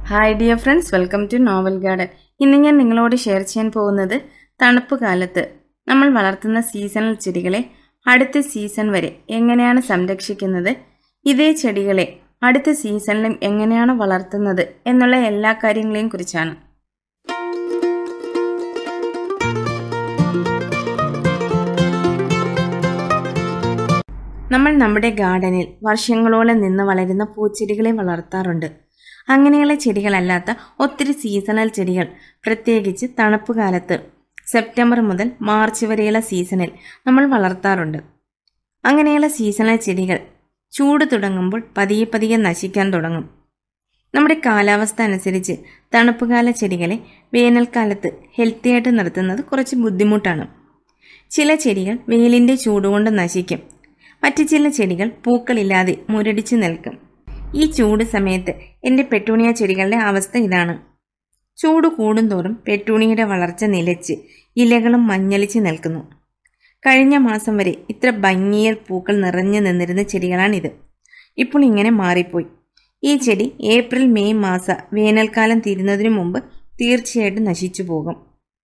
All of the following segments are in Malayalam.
hi dear friends welcome to novel garden ഇന്ന് ഞാൻ നിങ്ങളോട് ഷെയർ ചെയ്യാൻ പോകുന്നത് തണുപ്പ് കാലത്ത് നമ്മൾ വളർത്തുന്ന സീസണൽ ചെടികളെ അടുത്ത സീസൺ വരെ എങ്ങനെയാണ് സംരക്ഷിക്കുന്നത് ഇതേ ചെടികളെ അടുത്ത സീസണിലും എങ്ങനെയാണ് വളർത്തുന്നത് എന്നുള്ള എല്ലാ കാര്യങ്ങളെയും കുറിച്ചാണ് നമ്മൾ നമ്മുടെ ഗാർഡനിൽ വർഷങ്ങളോളം നിന്ന് വളരുന്ന പൂച്ചെടികളെ വളർത്താറുണ്ട് അങ്ങനെയുള്ള ചെടികളല്ലാത്ത ഒത്തിരി സീസണൽ ചെടികൾ പ്രത്യേകിച്ച് തണുപ്പ് കാലത്ത് സെപ്റ്റംബർ മുതൽ മാർച്ച് വരെയുള്ള സീസണിൽ നമ്മൾ വളർത്താറുണ്ട് അങ്ങനെയുള്ള സീസണൽ ചെടികൾ ചൂട് തുടങ്ങുമ്പോൾ പതിയെ പതിയെ നശിക്കാൻ തുടങ്ങും നമ്മുടെ കാലാവസ്ഥ അനുസരിച്ച് തണുപ്പുകാല ചെടികളെ വേനൽക്കാലത്ത് ഹെൽത്തിയായിട്ട് നിർത്തുന്നത് കുറച്ച് ബുദ്ധിമുട്ടാണ് ചില ചെടികൾ വെയിലിൻ്റെ ചൂടുകൊണ്ട് നശിക്കും മറ്റു ചില ചെടികൾ പൂക്കളില്ലാതെ മുരടിച്ചു നിൽക്കും ഈ ചൂട് സമയത്ത് എൻ്റെ പെട്ടൂണിയ ചെടികളുടെ അവസ്ഥ ഇതാണ് ചൂട് കൂടുന്തോറും പെട്ടൂണിയുടെ വളർച്ച നിലച്ച് ഇലകളും മഞ്ഞളിച്ച് നിൽക്കുന്നു കഴിഞ്ഞ മാസം വരെ ഇത്ര ഭംഗിയൽ പൂക്കൾ നിറഞ്ഞു നിന്നിരുന്ന ചെടികളാണിത് ഇപ്പോൾ ഇങ്ങനെ മാറിപ്പോയി ഈ ചെടി ഏപ്രിൽ മെയ് മാസ വേനൽക്കാലം തീരുന്നതിനു മുമ്പ് തീർച്ചയായിട്ടും നശിച്ചു പോകും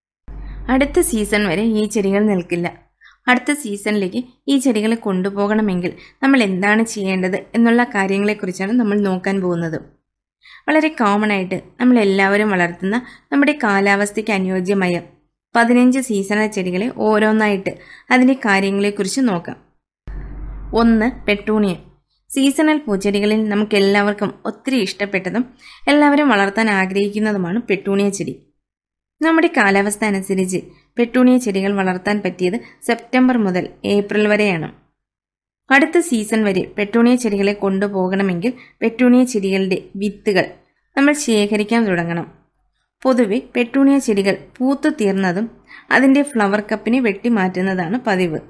അടുത്ത സീസൺ വരെ ഈ ചെടികൾ നിൽക്കില്ല അടുത്ത സീസണിലേക്ക് ഈ ചെടികളെ കൊണ്ടുപോകണമെങ്കിൽ നമ്മൾ എന്താണ് ചെയ്യേണ്ടത് എന്നുള്ള കാര്യങ്ങളെക്കുറിച്ചാണ് നമ്മൾ നോക്കാൻ പോകുന്നത് വളരെ കോമൺ ആയിട്ട് നമ്മൾ എല്ലാവരും വളർത്തുന്ന നമ്മുടെ കാലാവസ്ഥയ്ക്ക് അനുയോജ്യമായ പതിനഞ്ച് സീസണൽ ചെടികളെ ഓരോന്നായിട്ട് അതിൻ്റെ കാര്യങ്ങളെക്കുറിച്ച് നോക്കാം ഒന്ന് പെട്ടൂണിയ സീസണൽ പൂച്ചെടികളിൽ നമുക്ക് എല്ലാവർക്കും ഒത്തിരി ഇഷ്ടപ്പെട്ടതും എല്ലാവരും വളർത്താൻ ആഗ്രഹിക്കുന്നതുമാണ് പെട്ടൂണിയ ചെടി നമ്മുടെ കാലാവസ്ഥ അനുസരിച്ച് പെട്ടൂണിയ ചെടികൾ വളർത്താൻ പറ്റിയത് സെപ്റ്റംബർ മുതൽ ഏപ്രിൽ വരെയാണ് അടുത്ത സീസൺ വരെ പെട്ടൂണിയ ചെടികളെ കൊണ്ടുപോകണമെങ്കിൽ പെട്ടൂണിയ ചെടികളുടെ വിത്തുകൾ നമ്മൾ ശേഖരിക്കാൻ തുടങ്ങണം പൊതുവെ പെട്ടൂണിയ ചെടികൾ പൂത്തു തീർന്നതും അതിൻ്റെ ഫ്ലവർ കപ്പിനെ വെട്ടിമാറ്റുന്നതാണ് പതിവ്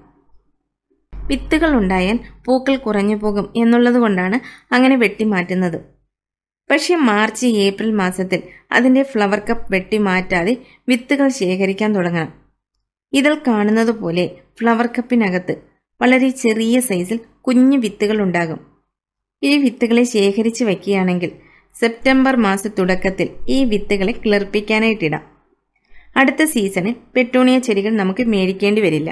വിത്തുകൾ ഉണ്ടായാൽ പൂക്കൾ കുറഞ്ഞു പോകും എന്നുള്ളതുകൊണ്ടാണ് അങ്ങനെ വെട്ടിമാറ്റുന്നത് പക്ഷേ മാർച്ച് ഏപ്രിൽ മാസത്തിൽ അതിൻ്റെ ഫ്ലവർ കപ്പ് വെട്ടിമാറ്റാതെ വിത്തുകൾ ശേഖരിക്കാൻ തുടങ്ങണം ഇതിൽ കാണുന്നത് പോലെ ഫ്ലവർ കപ്പിനകത്ത് വളരെ ചെറിയ സൈസിൽ കുഞ്ഞു വിത്തുകൾ ഉണ്ടാകും ഈ വിത്തുകളെ ശേഖരിച്ച് വയ്ക്കുകയാണെങ്കിൽ സെപ്റ്റംബർ മാസ തുടക്കത്തിൽ ഈ വിത്തുകളെ കിളിർപ്പിക്കാനായിട്ടിടാം അടുത്ത സീസണിൽ പെട്ടൂണിയ ചെടികൾ നമുക്ക് മേടിക്കേണ്ടി വരില്ല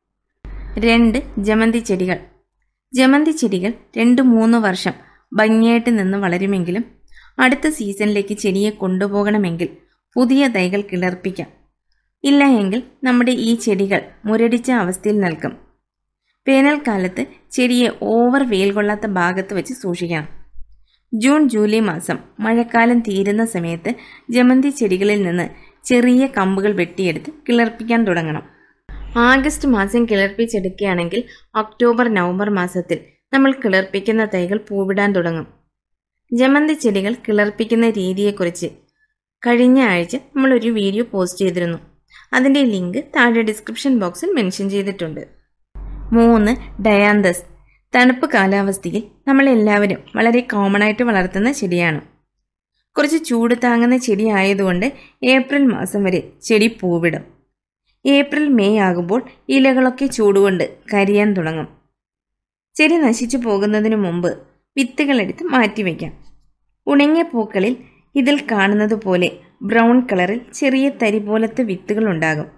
രണ്ട് ജമന്തി ചെടികൾ ജമന്തി ചെടികൾ രണ്ട് മൂന്ന് വർഷം ഭംഗിയായിട്ട് നിന്ന് വളരുമെങ്കിലും അടുത്ത സീസണിലേക്ക് ചെടിയെ കൊണ്ടുപോകണമെങ്കിൽ പുതിയ തൈകൾ കിളർപ്പിക്കാം ഇല്ല എങ്കിൽ നമ്മുടെ ഈ ചെടികൾ മുരടിച്ച അവസ്ഥയിൽ നിൽക്കും വേനൽക്കാലത്ത് ചെടിയെ ഓവർ വെയിൽ കൊള്ളാത്ത ഭാഗത്ത് വെച്ച് സൂക്ഷിക്കണം ജൂൺ ജൂലൈ മാസം മഴക്കാലം തീരുന്ന സമയത്ത് ജമന്തി ചെടികളിൽ നിന്ന് ചെറിയ കമ്പുകൾ വെട്ടിയെടുത്ത് കിളർപ്പിക്കാൻ തുടങ്ങണം ആഗസ്റ്റ് മാസം കിളർപ്പിച്ചെടുക്കുകയാണെങ്കിൽ ഒക്ടോബർ നവംബർ മാസത്തിൽ നമ്മൾ കിളർപ്പിക്കുന്ന തൈകൾ പൂവിടാൻ തുടങ്ങും ജമന്തി ചെടികൾ കിളർപ്പിക്കുന്ന രീതിയെക്കുറിച്ച് കഴിഞ്ഞ ആഴ്ച നമ്മളൊരു വീഡിയോ പോസ്റ്റ് ചെയ്തിരുന്നു അതിൻ്റെ ലിങ്ക് താഴെ ഡിസ്ക്രിപ്ഷൻ ബോക്സിൽ മെൻഷൻ ചെയ്തിട്ടുണ്ട് മൂന്ന് ഡയാന്തസ് തണുപ്പ് കാലാവസ്ഥയിൽ നമ്മൾ എല്ലാവരും വളരെ കോമൺ ആയിട്ട് വളർത്തുന്ന ചെടിയാണ് കുറച്ച് ചൂട് താങ്ങുന്ന ചെടി ആയതുകൊണ്ട് ഏപ്രിൽ മാസം വരെ ചെടി പൂവിടും ഏപ്രിൽ മെയ് ആകുമ്പോൾ ഇലകളൊക്കെ ചൂടുകൊണ്ട് കരിയാൻ തുടങ്ങും ചെടി നശിച്ചു പോകുന്നതിന് മുമ്പ് വിത്തുകളെടുത്ത് മാറ്റിവെക്കാം ഉണങ്ങിയ പൂക്കളിൽ ഇതിൽ കാണുന്നത് പോലെ ബ്രൗൺ കളറിൽ ചെറിയ തരി പോലത്തെ വിത്തുകൾ ഉണ്ടാകും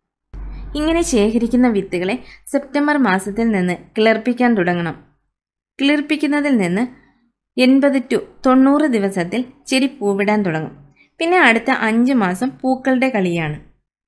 ഇങ്ങനെ ശേഖരിക്കുന്ന വിത്തുകളെ സെപ്റ്റംബർ മാസത്തിൽ നിന്ന് കിളിർപ്പിക്കാൻ തുടങ്ങണം കിളിർപ്പിക്കുന്നതിൽ നിന്ന് എൺപത് ടു തൊണ്ണൂറ് ദിവസത്തിൽ ചെടി പൂവിടാൻ തുടങ്ങും പിന്നെ അടുത്ത അഞ്ച് മാസം പൂക്കളുടെ കളിയാണ്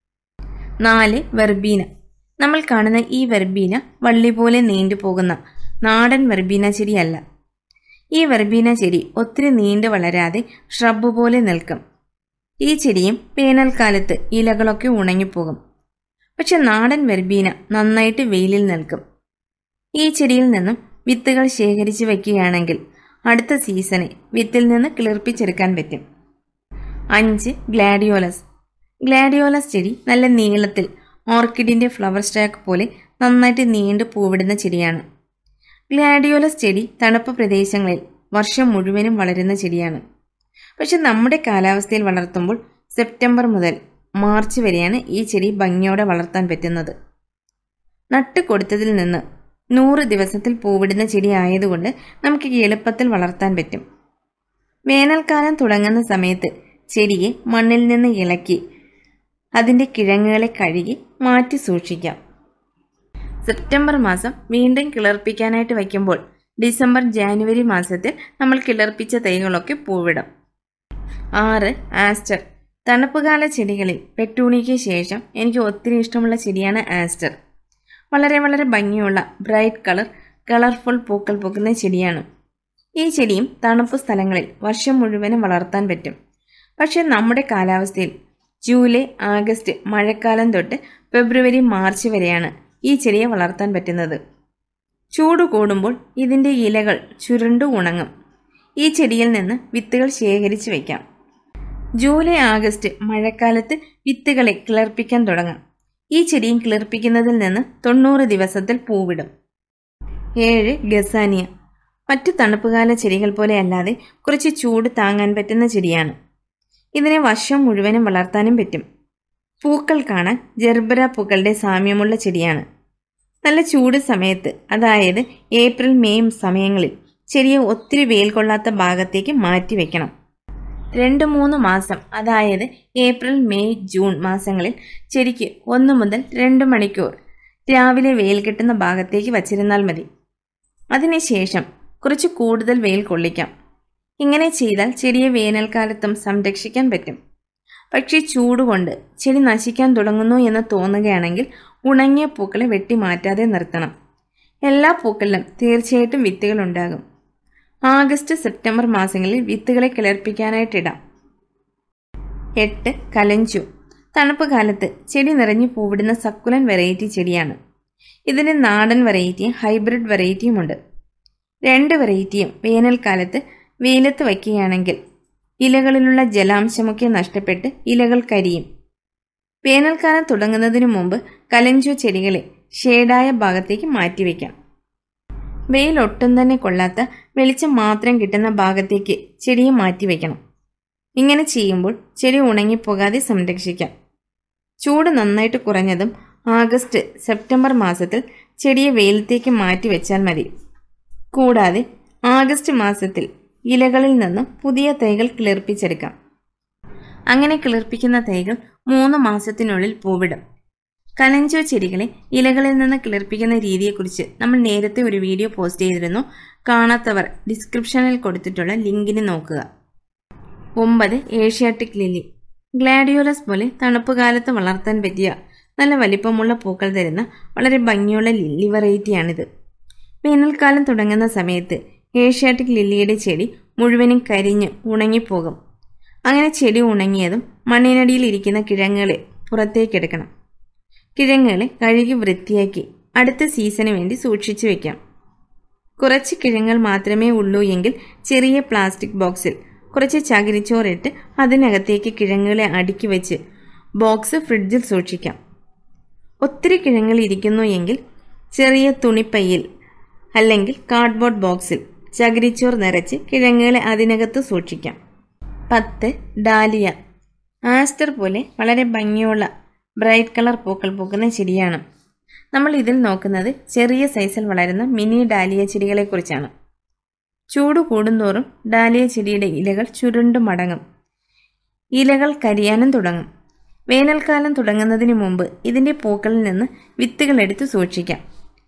നാല് വെർബീന നമ്മൾ കാണുന്ന ഈ വെർബീന വള്ളി പോലെ നീണ്ടു പോകുന്ന നാടൻ വെർബീന ചെടിയല്ല ഈ വെർബീന ചെടി ഒത്തിരി നീണ്ടു വളരാതെ ഷ്രബ് പോലെ നിൽക്കും ഈ ചെടിയും വേനൽക്കാലത്ത് ഇലകളൊക്കെ ഉണങ്ങിപ്പോകും പക്ഷെ നാടൻ വെർബീന നന്നായിട്ട് വെയിലിൽ നിൽക്കും ഈ ചെടിയിൽ നിന്നും വിത്തുകൾ ശേഖരിച്ച് വയ്ക്കുകയാണെങ്കിൽ അടുത്ത സീസണിൽ വിത്തിൽ നിന്ന് കിളിർപ്പിച്ചെടുക്കാൻ പറ്റും അഞ്ച് ഗ്ലാഡിയോലസ് ഗ്ലാഡിയോലസ് ചെടി നല്ല നീളത്തിൽ ഓർക്കിഡിൻ്റെ ഫ്ലവർ സ്റ്റാക്ക് പോലെ നന്നായിട്ട് നീണ്ട് പൂവിടുന്ന ചെടിയാണ് ഗ്ലാഡിയോലസ് ചെടി തണുപ്പ് പ്രദേശങ്ങളിൽ വർഷം മുഴുവനും വളരുന്ന ചെടിയാണ് പക്ഷെ നമ്മുടെ കാലാവസ്ഥയിൽ വളർത്തുമ്പോൾ സെപ്റ്റംബർ മുതൽ മാർച്ച് വരെയാണ് ഈ ചെടി ഭംഗിയോടെ വളർത്താൻ പറ്റുന്നത് നട്ട് കൊടുത്തതിൽ നിന്ന് നൂറ് ദിവസത്തിൽ പൂവിടുന്ന ചെടി ആയതുകൊണ്ട് നമുക്ക് എളുപ്പത്തിൽ വളർത്താൻ പറ്റും വേനൽക്കാലം തുടങ്ങുന്ന സമയത്ത് ചെടിയെ മണ്ണിൽ നിന്ന് ഇളക്കി അതിൻ്റെ കിഴങ്ങുകളെ കഴുകി മാറ്റി സൂക്ഷിക്കാം സെപ്റ്റംബർ മാസം വീണ്ടും കിളർപ്പിക്കാനായിട്ട് വയ്ക്കുമ്പോൾ ഡിസംബർ ജാനുവരി മാസത്തിൽ നമ്മൾ കിളർപ്പിച്ച തൈകളൊക്കെ പൂവിടും ആറ് ആസ്റ്റർ തണുപ്പുകാല ചെടികളിൽ പെറ്റൂണിക്ക് ശേഷം എനിക്ക് ഒത്തിരി ഇഷ്ടമുള്ള ചെടിയാണ് ആസ്റ്റർ വളരെ വളരെ ഭംഗിയുള്ള ബ്രൈറ്റ് കളർ കളർഫുൾ പൂക്കൾ പൂക്കുന്ന ചെടിയാണ് ഈ ചെടിയും തണുപ്പ് സ്ഥലങ്ങളിൽ വർഷം മുഴുവനും വളർത്താൻ പറ്റും പക്ഷേ നമ്മുടെ കാലാവസ്ഥയിൽ ജൂലൈ ആഗസ്റ്റ് മഴക്കാലം തൊട്ട് ഫെബ്രുവരി മാർച്ച് വരെയാണ് ഈ ചെടിയെ വളർത്താൻ പറ്റുന്നത് ചൂട് കൂടുമ്പോൾ ഇതിൻ്റെ ഇലകൾ ചുരുണ്ടു ഉണങ്ങും ഈ ചെടിയിൽ നിന്ന് വിത്തുകൾ ശേഖരിച്ച് വയ്ക്കാം ജൂലൈ ആഗസ്റ്റ് മഴക്കാലത്ത് വിത്തുകളെ കിളർപ്പിക്കാൻ തുടങ്ങാം ഈ ചെടിയും കിളർപ്പിക്കുന്നതിൽ നിന്ന് തൊണ്ണൂറ് ദിവസത്തിൽ പൂവിടും ഏഴ് ഗസാനിയ മറ്റു തണുപ്പുകാല ചെടികൾ പോലെ അല്ലാതെ കുറച്ച് ചൂട് താങ്ങാൻ പറ്റുന്ന ചെടിയാണ് ഇതിനെ വർഷം മുഴുവനും വളർത്താനും പറ്റും പൂക്കൾ കാണാൻ ജർബര പൂക്കളുടെ സാമ്യമുള്ള ചെടിയാണ് നല്ല ചൂട് സമയത്ത് അതായത് ഏപ്രിൽ മെയ് സമയങ്ങളിൽ ചെടിയെ ഒത്തിരി വെയിൽ കൊള്ളാത്ത ഭാഗത്തേക്ക് മാറ്റി വെക്കണം രണ്ട് മൂന്ന് മാസം അതായത് ഏപ്രിൽ മെയ് ജൂൺ മാസങ്ങളിൽ ചെടിക്ക് ഒന്ന് മുതൽ രണ്ട് മണിക്കൂർ രാവിലെ വെയിൽ കിട്ടുന്ന ഭാഗത്തേക്ക് വച്ചിരുന്നാൽ മതി അതിനുശേഷം കുറച്ച് കൂടുതൽ വെയിൽ കൊള്ളിക്കാം ഇങ്ങനെ ചെയ്താൽ ചെടിയെ വേനൽക്കാലത്തും സംരക്ഷിക്കാൻ പറ്റും പക്ഷേ ചൂടുകൊണ്ട് ചെടി നശിക്കാൻ തുടങ്ങുന്നു എന്ന് തോന്നുകയാണെങ്കിൽ ഉണങ്ങിയ പൂക്കളെ വെട്ടി മാറ്റാതെ നിർത്തണം എല്ലാ പൂക്കളിലും തീർച്ചയായിട്ടും വിത്തുകൾ ഉണ്ടാകും ആഗസ്റ്റ് സെപ്റ്റംബർ മാസങ്ങളിൽ വിത്തുകളെ കിളർപ്പിക്കാനായിട്ടിടാം എട്ട് കലഞ്ചു തണുപ്പ് കാലത്ത് ചെടി നിറഞ്ഞു പൂവിടുന്ന സക്കുലൻ വെറൈറ്റി ചെടിയാണ് ഇതിന് നാടൻ വെറൈറ്റിയും ഹൈബ്രിഡ് വെറൈറ്റിയുമുണ്ട് രണ്ട് വെറൈറ്റിയും വേനൽക്കാലത്ത് വെയിലത്ത് വയ്ക്കുകയാണെങ്കിൽ ഇലകളിലുള്ള ജലാംശമൊക്കെ നഷ്ടപ്പെട്ട് ഇലകൾ കരിയും വേനൽക്കാലം തുടങ്ങുന്നതിനു മുമ്പ് കലഞ്ചു ചെടികളെ ഷേഡായ ഭാഗത്തേക്ക് മാറ്റിവെക്കാം വെയിൽ ഒട്ടും തന്നെ കൊള്ളാത്ത വെളിച്ചം മാത്രം കിട്ടുന്ന ഭാഗത്തേക്ക് ചെടിയെ മാറ്റിവെക്കണം ഇങ്ങനെ ചെയ്യുമ്പോൾ ചെടി ഉണങ്ങിപ്പോകാതെ സംരക്ഷിക്കാം ചൂട് നന്നായിട്ട് കുറഞ്ഞതും ആഗസ്റ്റ് സെപ്റ്റംബർ മാസത്തിൽ ചെടിയെ വെയിലത്തേക്ക് മാറ്റി വെച്ചാൽ മതി കൂടാതെ ആഗസ്റ്റ് മാസത്തിൽ ഇലകളിൽ നിന്നും പുതിയ തൈകൾ കിളിർപ്പിച്ചെടുക്കാം അങ്ങനെ കിളിർപ്പിക്കുന്ന തൈകൾ മൂന്ന് മാസത്തിനുള്ളിൽ പൂവിടും കലഞ്ചോ ചെടികളെ ഇലകളിൽ നിന്ന് കിളിർപ്പിക്കുന്ന രീതിയെക്കുറിച്ച് നമ്മൾ നേരത്തെ ഒരു വീഡിയോ പോസ്റ്റ് ചെയ്തിരുന്നു കാണാത്തവർ ഡിസ്ക്രിപ്ഷനിൽ കൊടുത്തിട്ടുള്ള ലിങ്കിന് നോക്കുക ഒമ്പത് ഏഷ്യാറ്റിക് ലില്ലി ഗ്ലാഡിയോലസ് പോലെ തണുപ്പ് കാലത്ത് വളർത്താൻ പറ്റിയ നല്ല വലിപ്പമുള്ള പൂക്കൾ തരുന്ന വളരെ ഭംഗിയുള്ള ലില്ലി വെറൈറ്റിയാണിത് വേനൽക്കാലം തുടങ്ങുന്ന സമയത്ത് ഏഷ്യാറ്റിക് ലില്ലിയുടെ ചെടി മുഴുവനും കരിഞ്ഞ് ഉണങ്ങിപ്പോകും അങ്ങനെ ചെടി ഉണങ്ങിയതും മണ്ണിനടിയിൽ ഇരിക്കുന്ന കിഴങ്ങുകളെ പുറത്തേക്കെടുക്കണം കിഴങ്ങുകളെ കഴുകി വൃത്തിയാക്കി അടുത്ത സീസണിന് വേണ്ടി സൂക്ഷിച്ചു വെക്കാം കുറച്ച് കിഴങ്ങുകൾ മാത്രമേ ഉള്ളൂ എങ്കിൽ ചെറിയ പ്ലാസ്റ്റിക് ബോക്സിൽ കുറച്ച് ചകിരിച്ചോറിട്ട് അതിനകത്തേക്ക് കിഴങ്ങുകളെ അടുക്കി വെച്ച് ബോക്സ് ഫ്രിഡ്ജിൽ സൂക്ഷിക്കാം ഒത്തിരി കിഴങ്ങുകൾ ഇരിക്കുന്നു എങ്കിൽ ചെറിയ തുണിപ്പയ്യിൽ അല്ലെങ്കിൽ കാർഡ്ബോർഡ് ബോക്സിൽ ചകിരിച്ചോർ നിറച്ച് കിഴങ്ങുകളെ അതിനകത്ത് സൂക്ഷിക്കാം പത്ത് ഡാലിയ ആസ്റ്റർ പോലെ വളരെ ഭംഗിയുള്ള ബ്രൈറ്റ് കളർ പൂക്കൾ പൂക്കുന്ന ചെടിയാണ് നമ്മൾ ഇതിൽ നോക്കുന്നത് ചെറിയ സൈസിൽ വളരുന്ന മിനി ഡാലിയ ചെടികളെക്കുറിച്ചാണ് ചൂട് കൂടുന്തോറും ഡാലിയ ചെടിയുടെ ഇലകൾ ചുരുണ്ടു മടങ്ങും ഇലകൾ കരിയാനും തുടങ്ങും വേനൽക്കാലം തുടങ്ങുന്നതിന് മുമ്പ് ഇതിൻ്റെ പൂക്കളിൽ നിന്ന് വിത്തുകൾ എടുത്ത് സൂക്ഷിക്കാം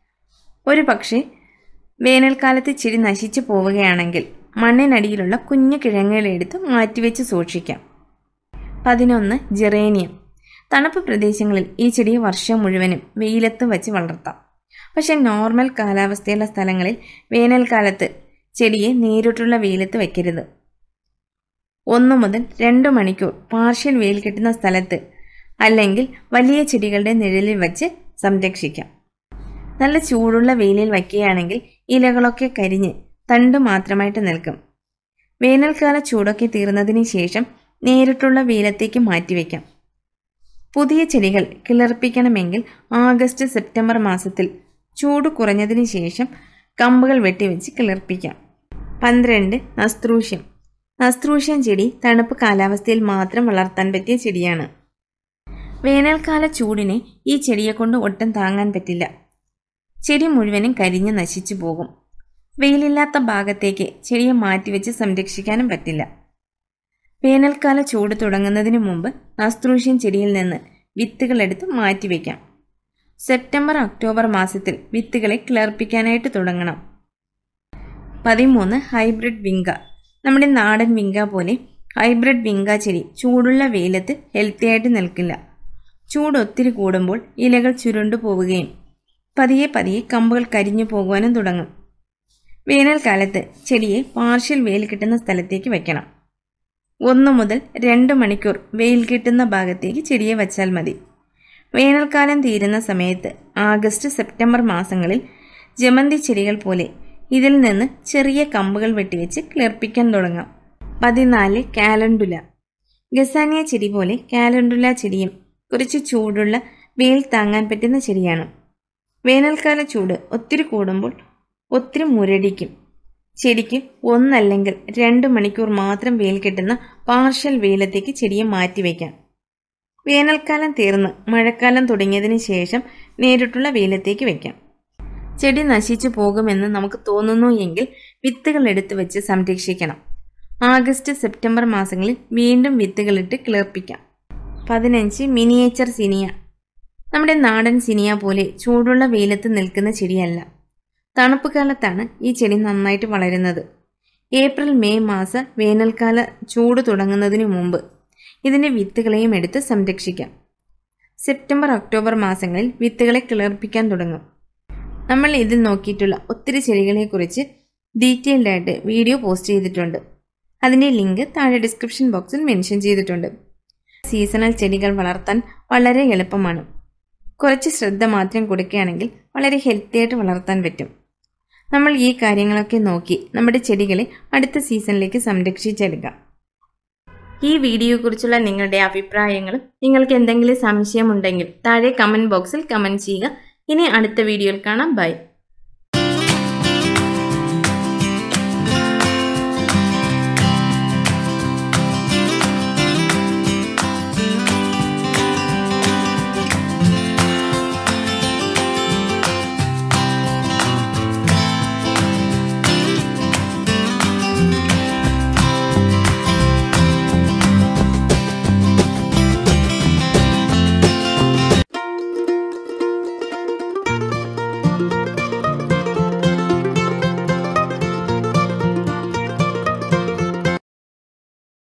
ഒരു പക്ഷേ വേനൽക്കാലത്ത് ചെടി നശിച്ചു പോവുകയാണെങ്കിൽ മണ്ണിനടിയിലുള്ള കുഞ്ഞു കിഴങ്ങുകളെടുത്ത് മാറ്റിവെച്ച് സൂക്ഷിക്കാം പതിനൊന്ന് ജെറേനിയം തണുപ്പ് പ്രദേശങ്ങളിൽ ഈ ചെടിയെ വർഷം മുഴുവനും വെയിലത്ത് വച്ച് വളർത്താം പക്ഷെ നോർമൽ കാലാവസ്ഥയുള്ള സ്ഥലങ്ങളിൽ വേനൽക്കാലത്ത് ചെടിയെ നേരിട്ടുള്ള വെയിലത്ത് വയ്ക്കരുത് ഒന്ന് മുതൽ രണ്ട് മണിക്കൂർ പാർഷ്യൽ വെയിൽ കിട്ടുന്ന സ്ഥലത്ത് അല്ലെങ്കിൽ വലിയ ചെടികളുടെ നിഴലിൽ വച്ച് സംരക്ഷിക്കാം നല്ല ചൂടുള്ള വെയിലിൽ വയ്ക്കുകയാണെങ്കിൽ ഇലകളൊക്കെ കരിഞ്ഞ് തണ്ട് മാത്രമായിട്ട് നിൽക്കും വേനൽക്കാല ചൂടൊക്കെ തീർന്നതിന് ശേഷം നേരിട്ടുള്ള വെയിലത്തേക്ക് മാറ്റിവെക്കാം പുതിയ ചെടികൾ കിളിർപ്പിക്കണമെങ്കിൽ ആഗസ്റ്റ് സെപ്റ്റംബർ മാസത്തിൽ ചൂട് കുറഞ്ഞതിന് ശേഷം കമ്പുകൾ വെട്ടിവെച്ച് കിളിർപ്പിക്കാം പന്ത്രണ്ട് നസ്ത്രൂഷ്യം നസ്ത്രൂഷ്യം ചെടി തണുപ്പ് കാലാവസ്ഥയിൽ മാത്രം വളർത്താൻ പറ്റിയ ചെടിയാണ് വേനൽക്കാല ചൂടിനെ ഈ ചെടിയെ കൊണ്ട് ഒട്ടും താങ്ങാൻ പറ്റില്ല ചെടി മുഴുവനും കരിഞ്ഞ് നശിച്ചു പോകും വെയിലില്ലാത്ത ഭാഗത്തേക്ക് ചെടിയെ മാറ്റിവെച്ച് സംരക്ഷിക്കാനും പറ്റില്ല വേനൽക്കാല ചൂട് തുടങ്ങുന്നതിന് മുമ്പ് നാസ്ത്രൂഷ്യൻ ചെടിയിൽ നിന്ന് വിത്തുകൾ എടുത്ത് മാറ്റിവെക്കാം സെപ്റ്റംബർ ഒക്ടോബർ മാസത്തിൽ വിത്തുകളെ കിളർപ്പിക്കാനായിട്ട് തുടങ്ങണം പതിമൂന്ന് ഹൈബ്രിഡ് വിങ്ക നമ്മുടെ നാടൻ വിങ്ക പോലെ ഹൈബ്രിഡ് വിങ്ക ചെടി ചൂടുള്ള വെയിലത്ത് ഹെൽത്തി ആയിട്ട് നിൽക്കില്ല ചൂട് ഒത്തിരി കൂടുമ്പോൾ ഇലകൾ ചുരുണ്ടു പോവുകയും പതിയെ പതിയെ കമ്പുകൾ കരിഞ്ഞു പോകുവാനും തുടങ്ങും വേനൽക്കാലത്ത് ചെടിയെ പാർഷ്യൽ വെയിൽ കിട്ടുന്ന സ്ഥലത്തേക്ക് വെക്കണം ഒന്ന് മുതൽ രണ്ട് മണിക്കൂർ വെയിൽ കിട്ടുന്ന ഭാഗത്തേക്ക് ചെടിയെ വച്ചാൽ മതി വേനൽക്കാലം തീരുന്ന സമയത്ത് ആഗസ്റ്റ് സെപ്റ്റംബർ മാസങ്ങളിൽ ജമന്തി ചെടികൾ പോലെ ഇതിൽ നിന്ന് ചെറിയ കമ്പുകൾ വെട്ടിവെച്ച് കിളിർപ്പിക്കാൻ തുടങ്ങാം പതിനാല് കാലണ്ടുല ഗസാനിയ ചെടി പോലെ കാലണ്ടുല ചെടിയും കുറച്ച് ചൂടുള്ള വെയിൽ താങ്ങാൻ പറ്റുന്ന ചെടിയാണ് വേനൽക്കാല ചൂട് ഒത്തിരി കൂടുമ്പോൾ ഒത്തിരി മുരടിക്കും ചെടിക്ക് ഒന്നല്ലെങ്കിൽ രണ്ട് മണിക്കൂർ മാത്രം വെയിൽ കിട്ടുന്ന പാർഷ്യൽ വെയിലത്തേക്ക് ചെടിയെ മാറ്റിവെക്കാം വേനൽക്കാലം തീർന്ന് മഴക്കാലം തുടങ്ങിയതിന് ശേഷം നേരിട്ടുള്ള വെയിലത്തേക്ക് വെക്കാം ചെടി നശിച്ചു പോകുമെന്ന് നമുക്ക് തോന്നുന്നു എങ്കിൽ വിത്തുകൾ എടുത്തു വെച്ച് സംരക്ഷിക്കണം ആഗസ്റ്റ് സെപ്റ്റംബർ മാസങ്ങളിൽ വീണ്ടും വിത്തുകളിട്ട് കിളിർപ്പിക്കാം പതിനഞ്ച് മിനിയേച്ചർ സിനിയ നമ്മുടെ നാടൻ സിനിയ പോലെ ചൂടുള്ള വെയിലത്ത് നിൽക്കുന്ന ചെടിയല്ല തണുപ്പ് കാലത്താണ് ഈ ചെടി നന്നായിട്ട് വളരുന്നത് ഏപ്രിൽ മെയ് മാസ വേനൽക്കാല ചൂട് തുടങ്ങുന്നതിനു മുമ്പ് ഇതിൻ്റെ വിത്തുകളെയും എടുത്ത് സംരക്ഷിക്കാം സെപ്റ്റംബർ ഒക്ടോബർ മാസങ്ങളിൽ വിത്തുകളെ കിളിർപ്പിക്കാൻ തുടങ്ങും നമ്മൾ ഇതിൽ നോക്കിയിട്ടുള്ള ഒത്തിരി ചെടികളെക്കുറിച്ച് ഡീറ്റെയിൽഡ് ആയിട്ട് വീഡിയോ പോസ്റ്റ് ചെയ്തിട്ടുണ്ട് അതിൻ്റെ ലിങ്ക് താഴെ ഡിസ്ക്രിപ്ഷൻ ബോക്സിൽ മെൻഷൻ ചെയ്തിട്ടുണ്ട് സീസണൽ ചെടികൾ വളർത്താൻ വളരെ എളുപ്പമാണ് കുറച്ച് ശ്രദ്ധ മാത്രം കൊടുക്കുകയാണെങ്കിൽ വളരെ ഹെൽത്തി ആയിട്ട് വളർത്താൻ പറ്റും നമ്മൾ ഈ കാര്യങ്ങളൊക്കെ നോക്കി നമ്മുടെ ചെടികളെ അടുത്ത സീസണിലേക്ക് സംരക്ഷിച്ചെടുക്കാം ഈ വീഡിയോയെക്കുറിച്ചുള്ള നിങ്ങളുടെ അഭിപ്രായങ്ങളും നിങ്ങൾക്ക് എന്തെങ്കിലും സംശയമുണ്ടെങ്കിൽ താഴെ കമൻറ്റ് ബോക്സിൽ കമൻറ്റ് ചെയ്യുക ഇനി അടുത്ത വീഡിയോയിൽ കാണാം ബൈ